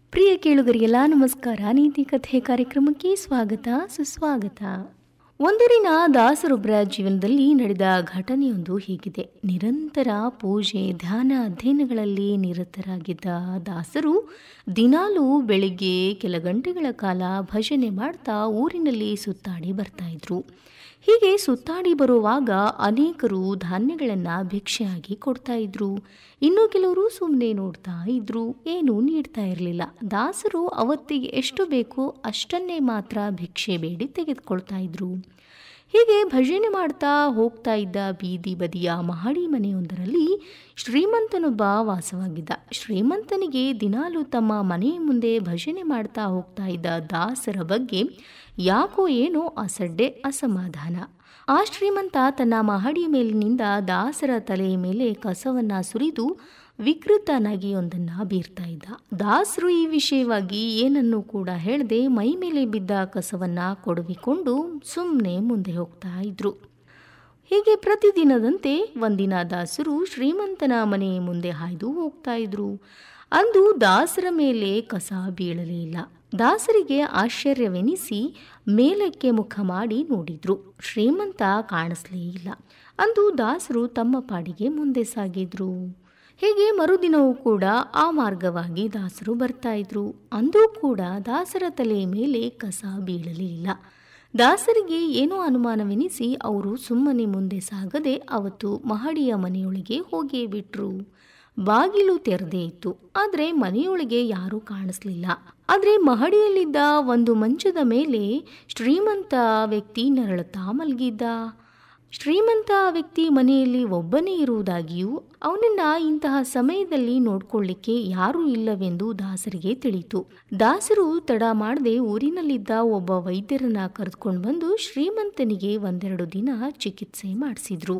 ಪ್ರಿಯ ಕೇಳುಗರಿಗೆಲ್ಲ ನಮಸ್ಕಾರ ನೀತಿ ಕಥೆ ಕಾರ್ಯಕ್ರಮಕ್ಕೆ ಸ್ವಾಗತ ಸುಸ್ವಾಗತ ಒಂದೂರಿನ ದಾಸರೊಬ್ಬರ ಜೀವನದಲ್ಲಿ ನಡೆದ ಘಟನೆಯೊಂದು ಹೀಗಿದೆ ನಿರಂತರ ಪೂಜೆ ಧ್ಯಾನ ಅಧ್ಯಯನಗಳಲ್ಲಿ ನಿರತರಾಗಿದ್ದ ದಾಸರು ದಿನಾಲೂ ಬೆಳಿಗ್ಗೆ ಕೆಲ ಗಂಟೆಗಳ ಕಾಲ ಭಜನೆ ಮಾಡ್ತಾ ಊರಿನಲ್ಲಿ ಸುತ್ತಾಡಿ ಬರ್ತಾ ಇದ್ರು ಹೀಗೆ ಸುತ್ತಾಡಿ ಬರುವಾಗ ಅನೇಕರು ಧಾನ್ಯಗಳನ್ನು ಭಿಕ್ಷೆಯಾಗಿ ಕೊಡ್ತಾ ಇದ್ರು ಇನ್ನು ಕೆಲವರು ಸುಮ್ಮನೆ ನೋಡ್ತಾ ಇದ್ರು ಏನೂ ನೀಡ್ತಾ ಇರಲಿಲ್ಲ ದಾಸರು ಅವತ್ತಿಗೆ ಎಷ್ಟು ಬೇಕೋ ಅಷ್ಟನ್ನೇ ಮಾತ್ರ ಭಿಕ್ಷೆ ಬೇಡಿ ತೆಗೆದುಕೊಳ್ತಾ ಇದ್ರು ಹೀಗೆ ಭಜನೆ ಮಾಡ್ತಾ ಹೋಗ್ತಾ ಇದ್ದ ಬೀದಿ ಬದಿಯ ಮಹಡಿ ಮನೆಯೊಂದರಲ್ಲಿ ಶ್ರೀಮಂತನೊಬ್ಬ ವಾಸವಾಗಿದ್ದ ಶ್ರೀಮಂತನಿಗೆ ದಿನಾಲೂ ತಮ್ಮ ಮನೆಯ ಮುಂದೆ ಭಜನೆ ಮಾಡ್ತಾ ಹೋಗ್ತಾ ಇದ್ದ ದಾಸರ ಬಗ್ಗೆ ಯಾಕೋ ಏನೋ ಅಸಡ್ಡೆ ಅಸಮಾಧಾನ ಆ ಶ್ರೀಮಂತ ತನ್ನ ಮಹಡಿಯ ಮೇಲಿನಿಂದ ದಾಸರ ತಲೆಯ ಮೇಲೆ ಕಸವನ್ನ ಸುರಿದು ವಿಕೃತ ನಗೆಯೊಂದನ್ನು ಬೀರ್ತಾ ಇದ್ದ ದಾಸರು ಈ ವಿಷಯವಾಗಿ ಏನನ್ನು ಕೂಡ ಹೇಳದೆ ಮೈ ಮೇಲೆ ಬಿದ್ದ ಕಸವನ್ನ ಕೊಡವಿಕೊಂಡು ಸುಮ್ಮನೆ ಮುಂದೆ ಹೋಗ್ತಾ ಇದ್ರು ಹೀಗೆ ಪ್ರತಿದಿನದಂತೆ ಒಂದಿನ ದಾಸರು ಶ್ರೀಮಂತನ ಮನೆಯ ಮುಂದೆ ಹಾಯ್ದು ಹೋಗ್ತಾ ಇದ್ರು ಅಂದು ದಾಸರ ಮೇಲೆ ಕಸ ಬೀಳಲೇ ಇಲ್ಲ ದಾಸರಿಗೆ ಆಶ್ಚರ್ಯವೆನಿಸಿ ಮೇಲಕ್ಕೆ ಮುಖ ಮಾಡಿ ನೋಡಿದ್ರು ಶ್ರೀಮಂತ ಕಾಣಿಸ್ಲೇ ಇಲ್ಲ ಅಂದು ದಾಸರು ತಮ್ಮ ಪಾಡಿಗೆ ಮುಂದೆ ಸಾಗಿದ್ರು ಹೀಗೆ ಮರುದಿನವೂ ಕೂಡ ಆ ಮಾರ್ಗವಾಗಿ ದಾಸರು ಬರ್ತಾ ಇದ್ರು ಅಂದೂ ಕೂಡ ದಾಸರ ತಲೆಯ ಮೇಲೆ ಕಸ ಬೀಳಲೇ ಇಲ್ಲ ದಾಸರಿಗೆ ಏನೋ ಅನುಮಾನವೆನಿಸಿ ಅವರು ಸುಮ್ಮನೆ ಮುಂದೆ ಸಾಗದೆ ಅವತ್ತು ಮಹಡಿಯ ಮನೆಯೊಳಗೆ ಹೋಗಿಯೇ ಬಿಟ್ರು ಬಾಗಿಲು ತೆರೆದೇ ಇತ್ತು ಆದರೆ ಮನೆಯೊಳಗೆ ಯಾರೂ ಕಾಣಿಸ್ಲಿಲ್ಲ ಆದರೆ ಮಹಡಿಯಲ್ಲಿದ್ದ ಒಂದು ಮಂಚದ ಮೇಲೆ ಶ್ರೀಮಂತ ವ್ಯಕ್ತಿ ನರಳುತ್ತಾ ಮಲಗಿದ್ದ ಶ್ರೀಮಂತ ವ್ಯಕ್ತಿ ಮನೆಯಲ್ಲಿ ಒಬ್ಬನೇ ಇರುವುದಾಗಿಯೂ ಅವನನ್ನ ಇಂತಹ ಸಮಯದಲ್ಲಿ ನೋಡ್ಕೊಳ್ಳಿಕ್ಕೆ ಯಾರೂ ಇಲ್ಲವೆಂದು ದಾಸರಿಗೆ ತಿಳಿಯಿತು ದಾಸರು ತಡ ಮಾಡದೆ ಊರಿನಲ್ಲಿದ್ದ ಒಬ್ಬ ವೈದ್ಯರನ್ನ ಕರೆದುಕೊಂಡು ಬಂದು ಶ್ರೀಮಂತನಿಗೆ ಒಂದೆರಡು ದಿನ ಚಿಕಿತ್ಸೆ ಮಾಡಿಸಿದ್ರು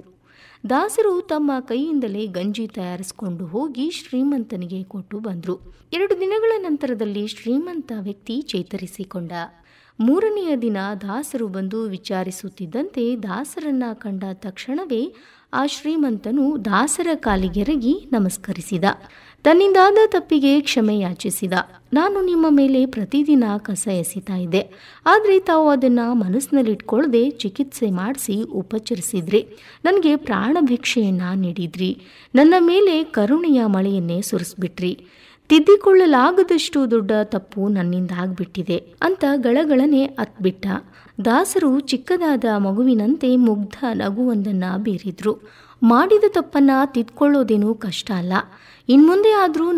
ದಾಸರು ತಮ್ಮ ಕೈಯಿಂದಲೇ ಗಂಜಿ ತಯಾರಿಸಿಕೊಂಡು ಹೋಗಿ ಶ್ರೀಮಂತನಿಗೆ ಕೊಟ್ಟು ಬಂದರು ಎರಡು ದಿನಗಳ ನಂತರದಲ್ಲಿ ಶ್ರೀಮಂತ ವ್ಯಕ್ತಿ ಚೇತರಿಸಿಕೊಂಡ ಮೂರನೆಯ ದಿನ ದಾಸರು ಬಂದು ವಿಚಾರಿಸುತ್ತಿದ್ದಂತೆ ದಾಸರನ್ನ ಕಂಡ ತಕ್ಷಣವೇ ಆ ಶ್ರೀಮಂತನು ದಾಸರ ಕಾಲಿಗೆರಗಿ ನಮಸ್ಕರಿಸಿದ ತನ್ನಿಂದಾದ ತಪ್ಪಿಗೆ ಕ್ಷಮೆ ಯಾಚಿಸಿದ ನಾನು ನಿಮ್ಮ ಮೇಲೆ ಪ್ರತಿದಿನ ಕಸ ಎಸಿತಾ ಇದ್ದೆ ಆದರೆ ತಾವು ಅದನ್ನು ಮನಸ್ಸಿನಲ್ಲಿಟ್ಕೊಳ್ಳದೆ ಚಿಕಿತ್ಸೆ ಮಾಡಿಸಿ ಉಪಚರಿಸಿದ್ರಿ ನನಗೆ ಪ್ರಾಣ ಭಿಕ್ಷೆಯನ್ನು ನೀಡಿದ್ರಿ ನನ್ನ ಮೇಲೆ ಕರುಣೆಯ ಮಳೆಯನ್ನೇ ಸುರಿಸ್ಬಿಟ್ರಿ ತಿದ್ದಿಕೊಳ್ಳಲಾಗದಷ್ಟು ದೊಡ್ಡ ತಪ್ಪು ನನ್ನಿಂದ ಆಗ್ಬಿಟ್ಟಿದೆ ಅಂತ ಗಳಗಳನೆ ಅತ್ಬಿಟ್ಟ ದಾಸರು ಚಿಕ್ಕದಾದ ಮಗುವಿನಂತೆ ಮುಗ್ಧ ನಗುವೊಂದನ್ನ ಬೀರಿದ್ರು ಮಾಡಿದ ತಪ್ಪನ್ನ ತಿದ್ಕೊಳ್ಳೋದೇನೂ ಕಷ್ಟ ಅಲ್ಲ ಇನ್ಮುಂದೆ ಆದರೂ